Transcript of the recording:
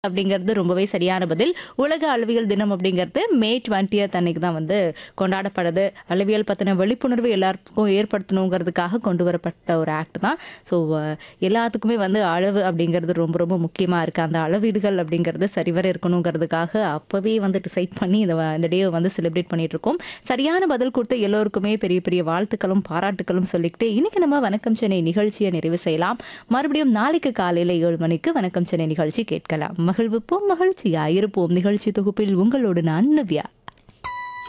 அப்படிங்கிறது ரொம்பவே சரியான பதில் உலக அளவியல் தினம் அப்படிங்கிறது மே டுவெண்ட்டியத் அன்னைக்கு தான் வந்து கொண்டாடப்படுது அளவியல் பற்றின விழிப்புணர்வு எல்லாருக்கும் ஏற்படுத்தணுங்கிறதுக்காக கொண்டு வரப்பட்ட ஒரு ஆக்ட் தான் ஸோ எல்லாத்துக்குமே வந்து அளவு அப்படிங்கிறது ரொம்ப ரொம்ப முக்கியமாக இருக்குது அந்த அளவீடுகள் அப்படிங்கிறது சரிவர இருக்கணுங்கிறதுக்காக அப்போவே வந்து டிசைட் பண்ணி இந்த வ- இந்த டே வந்து செலிப்ரேட் பண்ணிட்டு இருக்கோம் சரியான பதில் கொடுத்த எல்லோருக்குமே பெரிய பெரிய வாழ்த்துக்களும் பாராட்டுகளும் சொல்லிக்கிட்டு இன்னைக்கு நம்ம வணக்கம் சென்னை நிகழ்ச்சியை நிறைவு செய்யலாம் மறுபடியும் நாளைக்கு காலையில் ஏழு மணிக்கு வணக்கம் சென்னை நிகழ்ச்சி கேட்கலாம் மகிழ்விப்போம் மகிழ்ச்சியா இருப்போம் நிகழ்ச்சி தொகுப்பில் உங்களோடு நான் நவ்யா